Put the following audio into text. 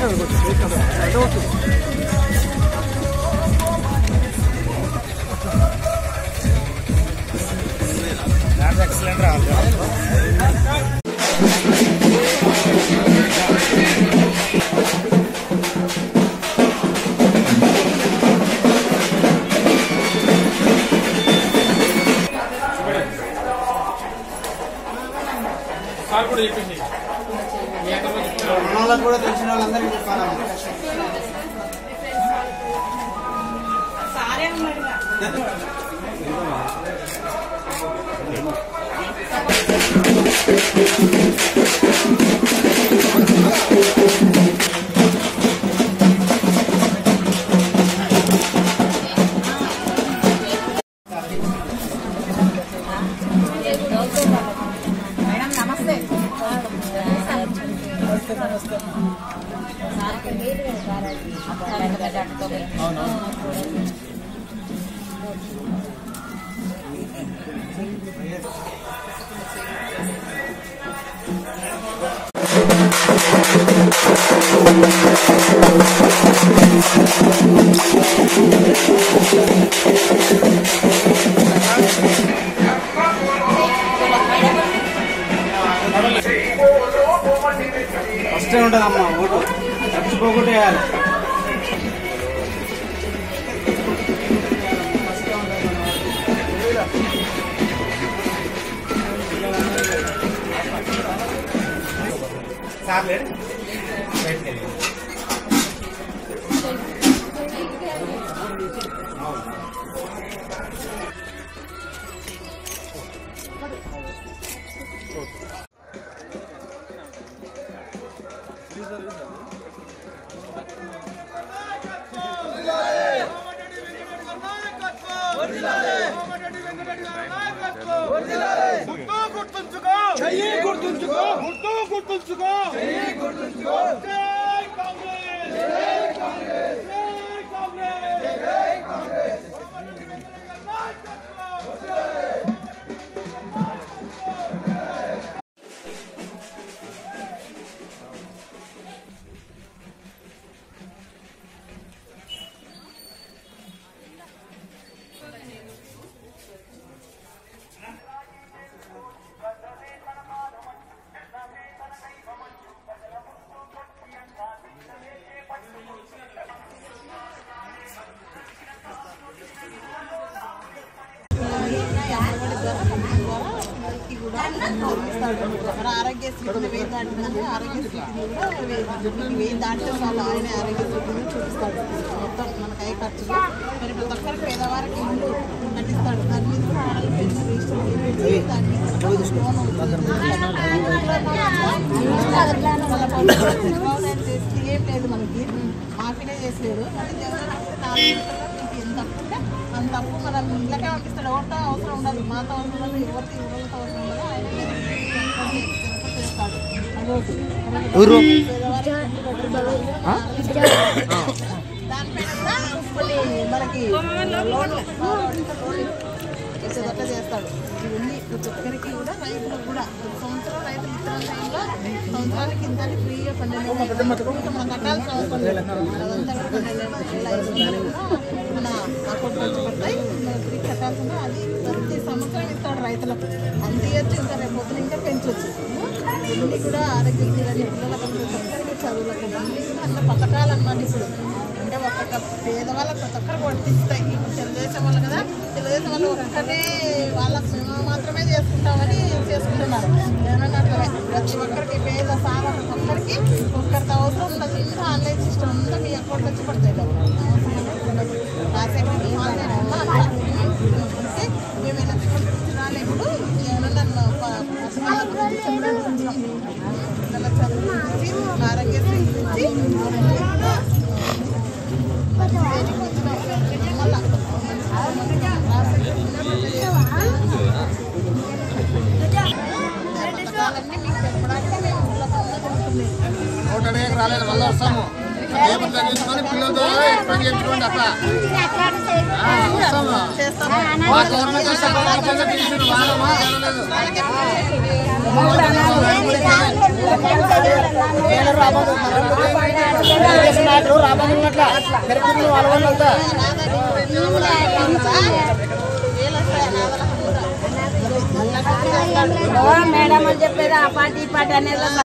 Excellent రావాలి sir కూడా చెప్పింది మన వాళ్ళకి కూడా తెలిసిన వాళ్ళందరికీ చెప్పాలమ్మా మేడం నమస్తే ఫస్ట్ ఉంటుందమ్మా ఓటు మర్చిపోకుండా వేయాలి సార్ లేడు బయటకు వెళ్ళి మన ఆరోగ్యశ్రీ కింద వెయ్యి దాటిందంటే ఆరోగ్యశ్రీ కింద కూడా వెయ్యి- వెయ్యి దాటితే చాలు ఆయన ఆరోగ్యశ్రీ కింద చూపిస్తాడు మొత్తం మన కై ఖర్చులు మరి ప్రతి ఒక్కరికి పేదవారికి ఇల్లు కట్టిస్తాడు దాని మీద కూడా ఆడవాళ్ళ పెన్షన్ రిజిస్టర్ చేయించి దాని మీద కూడా లోన్ అవుతుంది. వాళ్ళ పనులు చంద్రబాబు నాయుడు చేస్తే ఏం లేదు మనకి మాఫీనే చేసలేడు కానీ జగన్ వస్తే నాలుగు విడతల్లో మీకు ఎంత అప్పు ఉంటే అంత అప్పు మనం ఇళ్ళకే పంపిస్తాడు ఎవరితో అవసరం ఉండదు మాతో అవసరం ఉండదు ఎవరికి ఊళ్ళతో అవసరం ఉండదు ఆయన మీద చేస్తాడు అదొకటి. పేదవారికి ఇల్లు కట్టుకోవడం. దానిపైన కూడా కొన్ని మనకి లోన్ ఇచ్చేదట్లా చేస్తాడు ఇవన్నీ ప్రతి ఒక్కరికి కూడా రైతులకు కూడా ఒక సంవత్సరం రైతులు ఇతర టైంలో సంవత్సరానికి ఇంత అని ఫ్రీగా పన్నెండు వేలు ఇంకా మనం కట్టాల్సిన అవసరం లేదు అదంతా కూడా పన్నెండు వేల ఐదు వందలు కూడా మన అకౌంట్ నుంచి పడతాయి మనం ఫ్రీ కట్టాల్సిన అది ప్రతి సంవత్సరం ఇస్తాడు రైతులకు అంత ఇవ్వచ్చు ఇంకా రేపు పొద్దున ఇంకా పెంచవచ్చు ఇవన్నీ కూడా ఆరోగ్యశ్రీ కానీ పిల్లలకు ప్రతి ఒక్కరికి చదువులకు ఇవన్నీ కూడా అన్న పథకాలు అన్నమాట ఇప్పుడు అంటే ఒక్కొక్క పేదవాళ్ళకి ప్రతి ఒక్కరు వర్తిస్తాయి ఇప్పుడు తెలుగుదేశం వాళ్ళు కదా తెలుగుదేశం వాళ్ళు ఒక్కటే వాళ్ళకి మేము మాత్రమే చేసుకుంటామని చేసుకుంటున్నారు ఏమన్నా అట్లా ప్రతి ఒక్కరికి పేద సార ప్రతి ఒక్కరికి ఒక్కరికి అవసరం ఉండదు ఇంత ఆన్లైన్ సిస్టమ్ అంతా మీ అకౌంట్ వచ్చి పడతాయి డబ్బులు. అవసరం అనేది ఉండదు రాసేకి ఆన్లైన్ అన్నా అట్లా అంటే మేము ఎలక్షన్ రాలే ఇప్పుడు ఏమన్నా పథకాల గురించి చెప్పడానికి వచ్చినాం పిల్లల చదువు గురించి ఆరోగ్యశ్రీ గురించి పథకాలన్నీ మీకు చెప్పడానికి మేము ఊళ్ళో తిరుగుతున్నాం ఓటు అడిగాక రాలేదు మళ్ళీ వస్తాము పేపర్ చదివించుకొని పిల్లలతో ఎక్స్ప్లెయిన్ చేయించుకోండి అట్లా ఆ, వస్తాము చేస్తాము మా గవర్నమెంట్ వస్తే పదహారు పనులు తీసుకుని వాళ్ళమా జరగలేదు మేడం అని చెప్పేది ఆ పార్టీ ఈ పార్టీ అనేది